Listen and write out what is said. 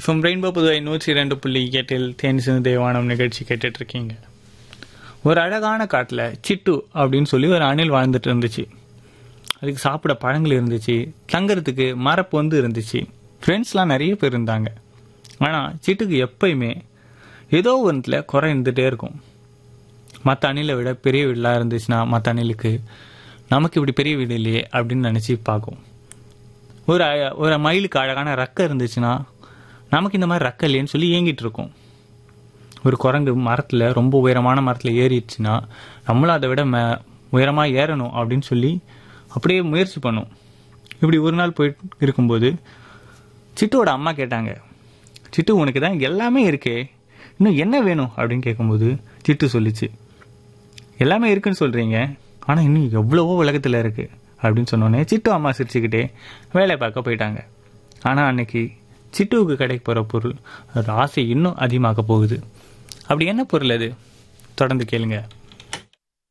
FM rainbow Puduvai நூற்றி ரெண்டு புள்ளி எட்டில் தேனி சிந்து தேவானம் நிகழ்ச்சி கேட்டுட்டு இருக்கீங்க ஒரு அழகான காட்டில் சிட்டு அப்படின்னு சொல்லி ஒரு அணில் வாழ்ந்துட்டு இருந்துச்சு அதுக்கு சாப்பிட பழங்கள் இருந்துச்சு தங்கறதுக்கு மரப்பொந்து இருந்துச்சு ஃப்ரெண்ட்ஸ்லாம் நிறைய பேர் இருந்தாங்க ஆனால் சிட்டுக்கு எப்பயுமே ஏதோ ஒன்றில் குறை இருந்துகிட்டே இருக்கும் மற்ற அணிலை விட பெரிய வீடெலாம் இருந்துச்சுன்னா மற்ற அணிலுக்கு நமக்கு இப்படி பெரிய வீடு இல்லையே அப்படின்னு நினச்சி பார்க்கும் ஒரு அ- ஒரு மயிலுக்கு அழகான ரக்கை இருந்துச்சுன்னா நமக்கு இந்த மாதிரி ரக்கை இல்லையேன்னு சொல்லி ஏங்கிட்டு இருக்கோம் ஒரு குரங்கு மரத்தில் ரொம்ப உயரமான மரத்தில் ஏறிடுச்சுன்னா நம்மளும் அதை விட மே உயரமாக ஏறணும் அப்படின்னு சொல்லி அப்படியே முயற்சி பண்ணும் இப்படி ஒரு நாள் போயிட்டு இருக்கும்போது சிட்டுவோட அம்மா கேட்டாங்க சிட்டு உனக்கு தான் எல்லாமே இருக்கே இன்னும் என்ன வேணும் அப்படின்னு கேட்கும்போது சிட்டு சொல்லிச்சு எல்லாமே இருக்குன்னு சொல்கிறீங்க ஆனால் இன்னும் எவ்வளவோ உலகத்தில் இருக்குது அப்படின்னு சொன்னோன்னே சிட்டு அம்மா சிரிச்சுக்கிட்டே வேலை பார்க்க போயிட்டாங்க ஆனால் அன்னைக்கு சிட்டுவுக்கு கிடைக்க போகிற பொருள் அது ஆசை இன்னும் அதிகமாக போகுது அப்படி என்ன பொருள் அது தொடர்ந்து கேளுங்க